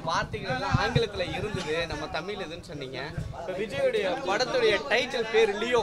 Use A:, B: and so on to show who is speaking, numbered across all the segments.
A: வார்த்தைகள் எல்லாம் ஆங்கிலத்துல இருந்தது நம்ம தமிழ் இதுன்னு சொன்னீங்க இப்ப விஜயோடைய படத்துடைய டைட்டில் பேர் லியோ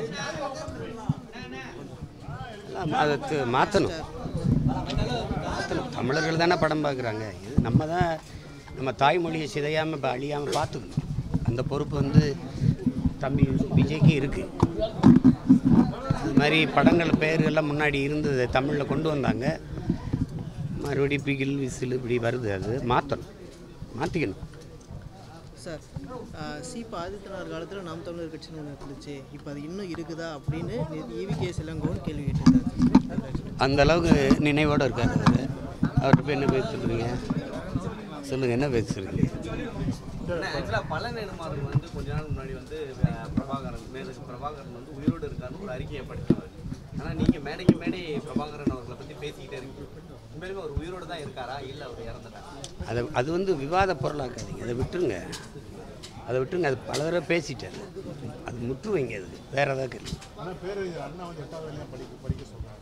B: அதை து- மாற்றணும் மாற்றணும் தமிழர்கள் தானே படம் பார்க்குறாங்க இது நம்ம தான் நம்ம தாய்மொழியை சிதையாமல் இப்போ அழியாமல் பார்த்துக்கணும் அந்த பொறுப்பு வந்து தம்பி விஜய்க்கு இருக்குது அது மாதிரி படங்கள் பெயர்கள்லாம் முன்னாடி இருந்தது தமிழில் கொண்டு வந்தாங்க மறுபடியும் பிகில் விசில் இப்படி வருது அது மாற்றணும் மாற்றிக்கணும்
C: சார் சீபா ஆதித்தனார் காலத்தில் நாம் தமிழர் கட்சின்னு ஒன்று இருந்துச்சு இப்போ அது இன்னும் இருக்குதா அப்படின்னு ஈவி கே சிலங்கோன்னு கேள்வி கேட்டிருந்தாரு
B: அந்த அளவுக்கு நினைவோடு இருக்காரு அவர் அவர்கிட்ட போய் என்ன பேச சொல்கிறீங்க சொல்லுங்கள் என்ன பேச சொல்கிறீங்க
A: ஆக்சுவலா பல நெடுமாறன் வந்து கொஞ்ச நாள் முன்னாடி வந்து அஹ், பிரபாகரன் மேதகு பிரபாகரன் வந்து உயிரோடு இருக்காருன்னு ஒரு அறிக்கையை படித்தவர் ஆனா நீங்க மேடைக்கு மேடை பிரபாகரன் அவர்களை பத்தி பேசிக்கிட்டே இருக்கீங்க உண்மையிலுமே அவர் உயிரோடு தான் இருக்காரா இல்ல அவர் இறந்துட்டாரா
B: அதை அது வந்து விவாத பொருளாக்காதீங்க அதை விட்டுருங்க அதை விட்டுருங்க அது பல தடவை பேசிட்டாரு அது முற்று வைங்க அது வேற ஏதாவது கேள்வி
D: ஆனால் பேர் அண்ணா வந்து எட்டாவது வரையும் படிக்க படிக்க சொல்கிறாரு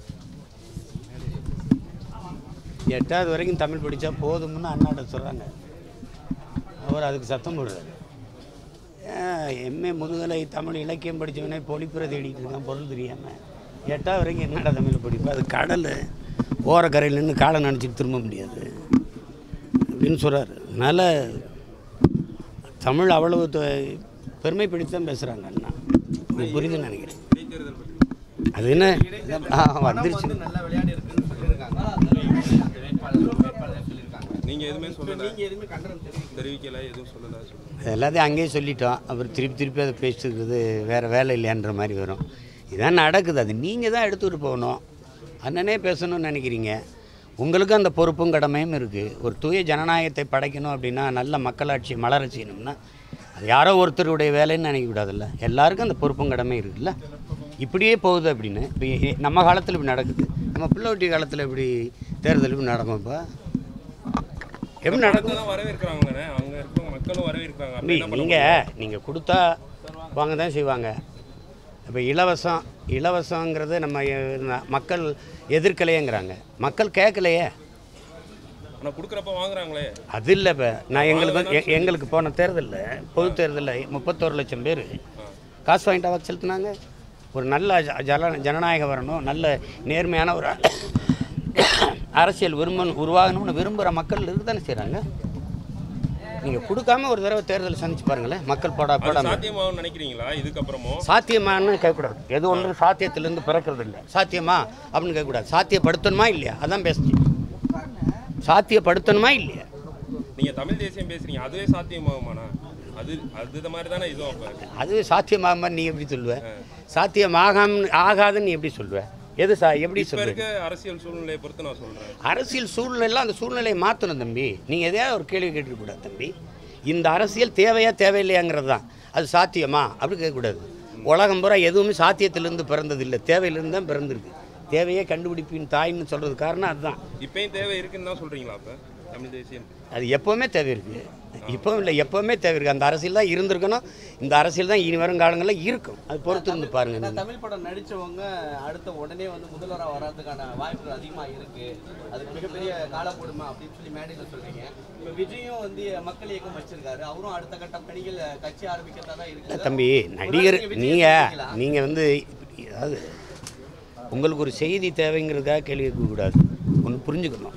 B: எட்டாவது வரைக்கும் தமிழ் படித்தா போதும்னு அண்ணாட்ட சொல்கிறாங்க அவர் அதுக்கு சத்தம் போடுறாரு எம்ஏ முதுகலை தமிழ் இலக்கியம் படித்தவனே பொழிப்புரை தேடிட்டு இருக்கான் பொருள் தெரியாமல் எட்டாவது வரைக்கும் என்னடா தமிழ் படிப்பு அது கடல் ஓரக்கரையில் நின்று காலை நினச்சிட்டு திரும்ப முடியாது அப்படின்னு சொல்கிறாரு அதனால் தமிழ் அவ்வளவு த- பெருமைப்படுத்தி தான் பேசுகிறாங்க அண்ணா உங்களுக்கு புரியுதுன்னு நினைக்கிறேன் அது என்ன ஆ, வந்துருச்சு
A: வந்து நல்லா விளையாடி இருக்குன்னு சொல்லியிருக்காங்க அந்த வேட்பாளர் வேட்பாளர் சொல்லியிருக்காங்க
E: நீங்க எதுவுமே சொல்லல
A: நீங்க எதுவுமே கண்டனம் தெரிவிக்கல
E: தெரிவிக்கல எதுவும் சொல்லல சொல்லுங்க
B: அது எல்லாத்தையும் அங்கேயே சொல்லிட்டோம் அப்புறம் திருப்பி திருப்பி அதை பேசிட்டு இருக்கிறது வேறு வேலை இல்லையான்ற மாதிரி வரும் இதான் நடக்குது அது நீங்கள் தான் எடுத்துகிட்டு போகணும் அண்ணனே பேசணும்னு நினைக்கிறீங்க உங்களுக்கும் அந்த பொறுப்பும் கடமையும் இருக்குது ஒரு தூய ஜனநாயகத்தை படைக்கணும் அப்படின்னா நல்ல மக்களாட்சி மலர செய்யணும்னா அது யாரோ ஒருத்தருடைய வேலைன்னு நினைக்கக்கூடாதுல்ல எல்லாருக்கும் அந்த பொறுப்பும் கடமை இருக்குல்ல இப்படியே போகுது அப்படின்னு இப்போ எ- நம்ம காலத்தில் இப்படி நடக்குது நம்ம பிள்ளை காலத்தில் இப்படி தேர்தல் இப்படி நடக்கும் இப்போ எப்படி நடக்கும்
E: தான் வரவேற்கிறாங்கண்ணே அவங்க இருக்க மக்களும் வரவேற்கிறாங்க அப்ப
B: தம்பி
E: என்ன பண்ண
B: நீங்கள் நீங்கள் கொடுத்தா வாங்க தான் செய்வாங்க இப்போ இலவசம் இலவசங்கிறது நம்ம எ- ந- மக்கள் எதிர்க்கலையேங்கிறாங்க மக்கள் கேட்கலையே
E: ஆனா கொடுக்குறப்ப வாங்குறாங்களே
B: அது இல்லை இப்போ நான் எங்களுக்கு எ- எங்களுக்கு போன தேர்தலில் பொது தேர்தலில் முப்பத்தோரு லட்சம் பேர் காசு வாங்கிட்டா வாக்கு செலுத்துனாங்க ஒரு நல்ல ஜ- ஜல ஜனநாயகம் வரணும் நல்ல நேர்மையான ஒரு அரசியல் விரும்பணும் உருவாகணும்னு விரும்புகிற மக்கள் இருக்கு தானே செய்கிறாங்க நீங்கள் கொடுக்காம ஒரு தடவை தேர்தல் சந்திச்சு பாருங்களேன் மக்கள் போடா
E: அது
B: போடாம
E: சாத்தியமாகும் நினைக்கிறீங்களா இதுக்கப்புறமும்
B: சாத்தியமான்னு கேட்கக்கூடாது எது ஒன்றும் சாத்தியத்திலேருந்து பிறக்கிறது இல்லை சாத்தியமா அப்படின்னு கேட்கக்கூடாது சாத்தியப்படுத்தணுமா இல்லையா அதான் பேசுறேன் சாத்தியப்படுத்தணுமா இல்லையா
E: நீங்க தமிழ் தேசியம் பேசுறீங்க அதுவே சாத்தியமாகுமாண்ணா அது அது மாதிரி தானே இதுவும் அப்ப
B: அது சாத்தியமாகாம நீ எப்படி சொல்லுவ சாத்தியமாகாம ஆகாதுன்னு நீ எப்படி சொல்லுவ எது சா எப்படி
E: இப்ப
B: சொல்லுவ
E: இருக்க அரசியல் சூழ்நிலையை பொறுத்து நான் சொல்றேன்
B: அரசியல் சூழ்நிலையில் அந்த சூழ்நிலையை மாற்றணும் தம்பி நீங்கள் எதையாவது ஒரு கேள்வி கேட்டுக்கூடாது தம்பி இந்த அரசியல் தேவையா தேவையில்லையாங்கிறது தான் அது சாத்தியமா அப்படி கேட்கக்கூடாது உலகம் பூரா எதுவுமே சாத்தியத்திலிருந்து பிறந்தது இல்லை தேவையிலிருந்து தான் பிறந்திருக்கு தேவையே கண்டுபிடிப்பின் தாய்ன்னு சொல்கிறது காரணம் அதுதான்
E: இப்பயும் தேவை இருக்குன்னு தான் சொல்றீங்களா அப்ப தமிழ் தேசியம்
B: அது எப்போவுமே தேவை இருக்குது இப்போவும் இல்லை எப்போவுமே தேவை இருக்குது அந்த அரசியல் தான் இருந்திருக்கணும் இந்த அரசியல் தான் இனி வரும் காலங்களில் இருக்கும் அது பொறுத்து இருந்து பாருங்க
A: ஆனா
B: நீங்க.
A: தமிழ் படம் நடிச்சவங்க அடுத்த உடனே வந்து முதல்வரா வர்றதுக்கான வாய்ப்புகள் அதிகமா இருக்கு அது மிகப்பெரிய காலப்போடுமா அப்படின்னு சொல்லி மேடையில சொல்றீங்க இப்ப விஜயும் வந்து மக்கள் இயக்கம் வச்சிருக்காரு அவரும் அடுத்த கட்ட பணிகள் கட்சி ஆரம்பிக்கிறதா தான்
B: இல்ல
A: இருக்கு
B: தம்பி நடிகர்
A: நீங்க விஜய்
B: நீங்கள்
A: சந்திக்கலாம்.
B: நீங்கள் வந்து அதாவது உங்களுக்கு ஒரு செய்தி தேவைங்கிறதுக்காக கேள்வி கேட்கக்கூடாது ஒன்று புரிஞ்சுக்கணும்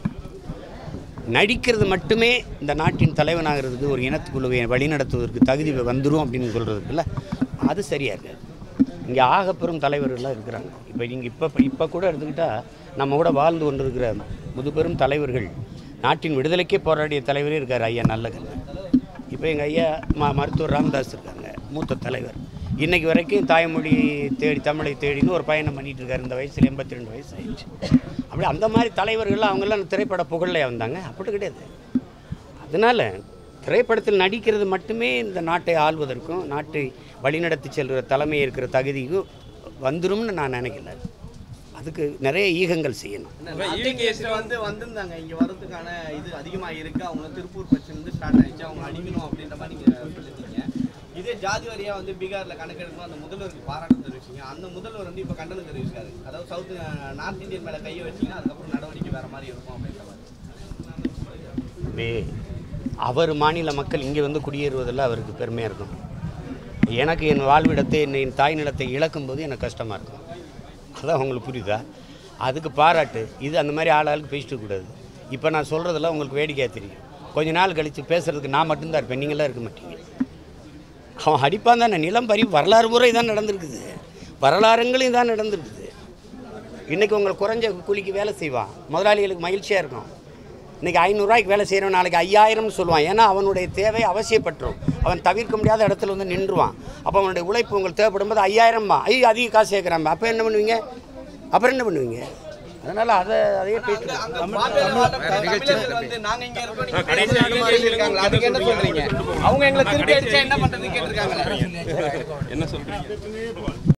B: நடிக்கிறது மட்டுமே இந்த நாட்டின் தலைவனாகிறதுக்கு ஒரு இனத்துக்குழுவை வழிநடத்துவதற்கு தகுதி வந்துடும் அப்படின்னு சொல்கிறதுக்குல்ல அது சரியாக இருக்காது இங்கே ஆகப்பெரும் தலைவர்கள்லாம் இருக்கிறாங்க இப்போ நீங்கள் இப்போ இப்போ கூட எடுத்துக்கிட்டால் நம்ம கூட வாழ்ந்து கொண்டிருக்கிற முதுபெரும் தலைவர்கள் நாட்டின் விடுதலைக்கே போராடிய தலைவரே இருக்கார் ஐயா நல்லகண்ணன் இப்போ எங்கள் ஐயா ம மருத்துவர் ராமதாஸ் இருக்காங்க மூத்த தலைவர் இன்னைக்கு வரைக்கும் தாய்மொழி தேடி தமிழை தேடின்னு ஒரு பயணம் பண்ணிட்டு இருக்காரு இந்த வயசில் எண்பத்தி ரெண்டு வயசு ஆயிடுச்சு அப்படி அந்த மாதிரி தலைவர்கள் அவங்கெல்லாம் திரைப்பட புகழ்லையா வந்தாங்க அப்படி கிடையாது அதனால் திரைப்படத்தில் நடிக்கிறது மட்டுமே இந்த நாட்டை ஆள்வதற்கும் நாட்டை வழிநடத்தி செல்கிற தலைமை இருக்கிற தகுதிக்கும் வந்துரும்னு நான் நினைக்கல அதுக்கு நிறைய ஈகங்கள் செய்யணும்
A: நார்த் வந்து வந்திருந்தாங்க இங்க வர்றதுக்கான இது அதிகமா இருக்கு அவங்க திருப்பூர் பிரச்சனை இருந்து ஸ்டார்ட் ஆயிடுச்சு அவங்க அடிக்கணும் அப்படின்ற மாதிரி நீங்க சொல்லியிருந்தீங்க இதே ஜாதி வாரியா வந்து பீகார்ல கணக்கெடுக்கணும் அந்த முதல்வருக்கு பாராட்டு தெரிவிச்சீங்க அந்த முதல்வர் வந்து இப்ப கண்டனம் தெரிவிச்சிருக்காரு அதாவது சவுத் நார்த் இந்தியன் மேல கையை வச்சீங்கன்னா அதுக்கப்புறம் நடவடிக்கை வேற மாதிரி இருக்கும் அப்படின்ற மாதிரி
B: மே அவர் மாநில மக்கள் இங்கே வந்து குடியேறுவதில் அவருக்கு பெருமையாக இருக்கும் எனக்கு என் வாழ்விடத்தை என் என் தாய் நிலத்தை இழக்கும்போது எனக்கு கஷ்டமாக இருக்கும் அதான் உங்களுக்கு புரியுதா அதுக்கு பாராட்டு இது அந்த மாதிரி ஆள் ஆளுக்கு பேசிட்டு கூடாது இப்போ நான் சொல்கிறதெல்லாம் உங்களுக்கு வேடிக்கையாக தெரியும் கொஞ்ச நாள் கழித்து பேசுகிறதுக்கு நான் மட்டும்தான் இருப்பேன் நீங்களாம் இருக்க மாட்டீங்க அவன் அடிப்பான் தானே நிலம் பறி வரலாறு முறை தான் நடந்திருக்குது வரலாறுங்களையும் தான் நடந்திருக்குது இன்றைக்கி உங்களை குறைஞ்ச கூலிக்கு வேலை செய்வான் முதலாளிகளுக்கு மகிழ்ச்சியாக இருக்கும் இன்றைக்கி ஐநூறுரூவாய்க்கு வேலை செய்கிறவன் நாளைக்கு ஐயாயிரம்னு சொல்லுவான் ஏன்னா அவனுடைய தேவை அவசியப்பட்டுரும் அவன் தவிர்க்க முடியாத இடத்துல வந்து நின்றுவான் அப்போ அவனுடைய உழைப்பு உங்களுக்கு தேவைப்படும் போது ஐயாயிரம்மா ஐயோ அதிக காசு கேட்குறான் அப்போ என்ன பண்ணுவீங்க அப்புறம் என்ன பண்ணுவீங்க அதனால் அதை அதையே பேசிட்டு
A: பாம்பேல வாழ்ற தமிழர்கள் வந்து நாங்க இங்க இருக்கோம் நீங்க
E: நான் கடைசி
A: பேசுங்க
E: வரைக்கும்
A: சொல்லியிருக்காங்களா அதுக்கு என்ன சொல்றீங்க அவங்க எங்களை திருப்பி அடிச்சா என்ன பண்றதுன்னு கேட்டிருக்காங்களே
E: என்ன சொல்றீங்க